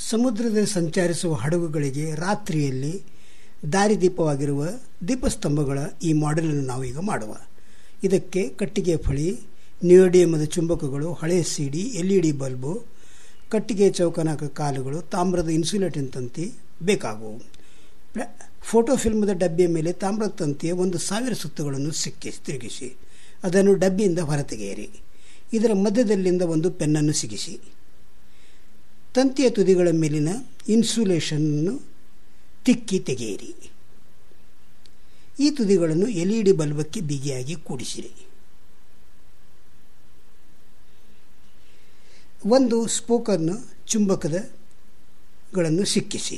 ಸಮುದ್ರದಲ್ಲಿ ಸಂಚರಿಸುವ ಹಡಗುಗಳಿಗೆ ರಾತ್ರಿಯಲ್ಲಿ ದಾರಿದೀಪವಾಗಿರುವ ದೀಪಸ್ತಂಭಗಳ ಈ ಮಾಡೆಲನ್ನು ನಾವು ಈಗ ಮಾಡುವ ಇದಕ್ಕೆ ಕಟ್ಟಿಗೆ ಫಳಿ ನಿಯೋಡಿಯಮದ ಚುಂಬಕಗಳು ಹಳೆ CD L E D bulb ಕಟ್ಟಿಗೆ ಚೌಕನಾಕ ಕಾಲುಗಳು ತಾಮ್ರದ ಇನ್ಸುಲೇಟಿನ್ ತಂತಿ ಬೇಕಾಗುವು ಪ್ಲ- ಫೋಟೋ ಫಿಲ್ಮದ ಡಬ್ಬಿಯ ಮೇಲೆ ತಾಮ್ರದ ತಂತಿಯ ಒಂದು ಸಾವಿರ ಸುತ್ತುಗಳನ್ನು ಸಿಕ್ಕಿ ತಿರುಗಿಸಿ ಅದನ್ನು ಡಬ್ಬಿಯಿಂದ ಹೊರತೆಗೆಯಿರಿ ಇದರ ಮಧ್ಯದಲ್ಲಿಂದ ಒಂದು ಪೆನ್ನನ್ನು ಸಿಗಿಸಿ ತಂತಿಯ ತುದಿಗಳ ಮೇಲಿನ ಇನ್ಸುಲೇಷನ್ನು ತಿಕ್ಕಿ ತೆಗೆಯಿರಿ ಈ ತುದಿಗಳನ್ನು ಎಲ್ ಇ ಡಿ ಬಲ್ಬಕ್ಕೆ ಬಿಗಿಯಾಗಿ ಕೂಡಿಸಿರಿ ಒಂದು ಸ್ಪೋಕನ್ನು ಚುಂಬಕದಗಳನ್ನು ಸಿಕ್ಕಿಸಿ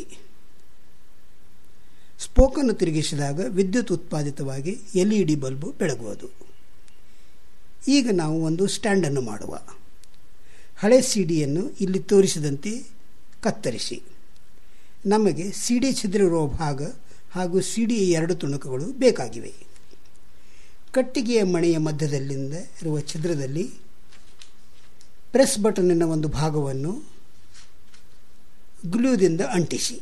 ಸ್ಪೋಕನ್ನು ತಿರುಗಿಸಿದಾಗ ವಿದ್ಯುತ್ ಉತ್ಪಾದಿತವಾಗಿ ಎಲ್ ಇ ಡಿ ಬಲ್ಬು ಬೆಳಗುವುದು ಈಗ ನಾವು ಒಂದು ಸ್ಟ್ಯಾಂಡನ್ನು ಮಾಡುವ ಹಳೆ ಸಿಡಿಯನ್ನು ಇಲ್ಲಿ ತೋರಿಸಿದಂತೆ ಕತ್ತರಿಸಿ ನಮಗೆ ಸಿಡಿ ಛಿದ್ರಿರುವ ಭಾಗ ಹಾಗೂ ಸಿಡಿಯ ಎರಡು ತುಣುಕುಗಳು ಬೇಕಾಗಿವೆ ಕಟ್ಟಿಗೆಯ ಮಣೆಯ ಮಧ್ಯದಲ್ಲಿಂದ ಇರುವ ಛಿದ್ರದಲ್ಲಿ ಪ್ರೆಸ್ ಬಟನ್ನಿನ ಒಂದು ಭಾಗವನ್ನು ಗ್ಲೂದಿಂದ ಅಂಟಿಸಿ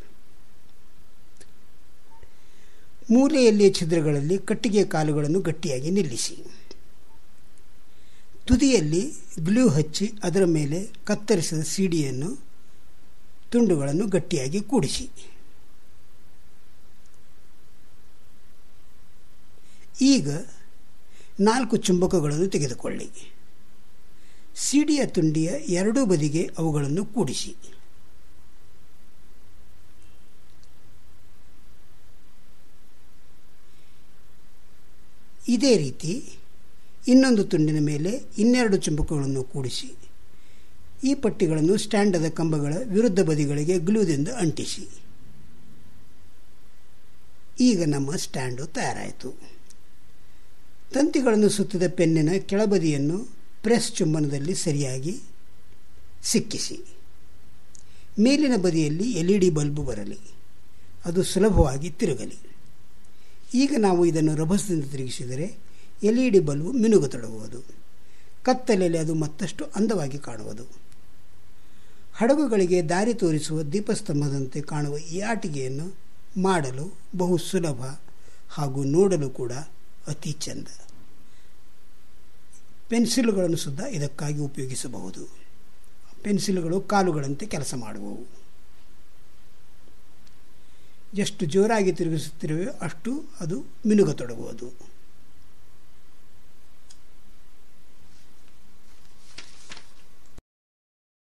ಮೂಲೆಯಲ್ಲಿಯ ಛಿದ್ರಗಳಲ್ಲಿ ಕಟ್ಟಿಗೆಯ ಕಾಲುಗಳನ್ನು ಗಟ್ಟಿಯಾಗಿ ನಿಲ್ಲಿಸಿ ತುದಿಯಲ್ಲಿ ಗ್ಲೂ ಹಚ್ಚಿ ಅದರ ಮೇಲೆ ಕತ್ತರಿಸಿದ ಸಿಡಿಯನ್ನು ತುಂಡುಗಳನ್ನು ಗಟ್ಟಿಯಾಗಿ ಕೂಡಿಸಿ ಈಗ ನಾಲ್ಕು ಚುಂಬಕಗಳನ್ನು ತೆಗೆದುಕೊಳ್ಳಿ ಸಿಡಿಯ ತುಂಡಿಯ ಎರಡೂ ಬದಿಗೆ ಅವುಗಳನ್ನು ಕೂಡಿಸಿ ಇದೇ ರೀತಿ ಇನ್ನೊಂದು ತುಂಡಿನ ಮೇಲೆ ಇನ್ನೆರಡು ಚುಂಬಕಗಳನ್ನು ಕೂಡಿಸಿ ಈ ಪಟ್ಟಿಗಳನ್ನು ಸ್ಟ್ಯಾಂಡದ ಕಂಬಗಳ ವಿರುದ್ಧ ಬದಿಗಳಿಗೆ ಗ್ಲೂದಿಂದ ಅಂಟಿಸಿ ಈಗ ನಮ್ಮ ಸ್ಟ್ಯಾಂಡು ತಯಾರಾಯಿತು ತಂತಿಗಳನ್ನು ಸುತ್ತಿದ ಪೆನ್ನಿನ ಕೆಳಬದಿಯನ್ನು ಪ್ರೆಸ್ ಚುಂಬನದಲ್ಲಿ ಸರಿಯಾಗಿ ಸಿಕ್ಕಿಸಿ ಮೇಲಿನ ಬದಿಯಲ್ಲಿ ಎಲ್ ಇ ಡಿ ಬಲ್ಬು ಬರಲಿ ಅದು ಸುಲಭವಾಗಿ ತಿರುಗಲಿ ಈಗ ನಾವು ಇದನ್ನು ರಭಸದಿಂದ ತಿರುಗಿಸಿದರೆ ಎಲ್ ಇ ಡಿ ಬಲ್ಬು ಮಿನುಗತೊಡಗುವುದು ಕತ್ತಲೆಯಲ್ಲಿ ಅದು ಮತ್ತಷ್ಟು ಅಂದವಾಗಿ ಕಾಣುವುದು ಹಡಗುಗಳಿಗೆ ದಾರಿ ತೋರಿಸುವ ದೀಪಸ್ತಂಭದಂತೆ ಕಾಣುವ ಈ ಆಟಿಕೆಯನ್ನು ಮಾಡಲು ಬಹು ಸುಲಭ ಹಾಗೂ ನೋಡಲು ಕೂಡ ಅತಿ ಚೆಂದ ಪೆನ್ಸಿಲ್ಗಳನ್ನು ಸುದ್ದ ಇದಕ್ಕಾಗಿ ಉಪಯೋಗಿಸಬಹುದು ಪೆನ್ಸಿಲ್ಗಳು ಕಾಲುಗಳಂತೆ ಕೆಲಸ ಮಾಡುವವು ಎಷ್ಟು ಜೋರಾಗಿ ತಿರುಗಿಸುತ್ತಿರುವೆ ಅಷ್ಟು ಅದು ಮಿನುಗತೊಡಗುವುದು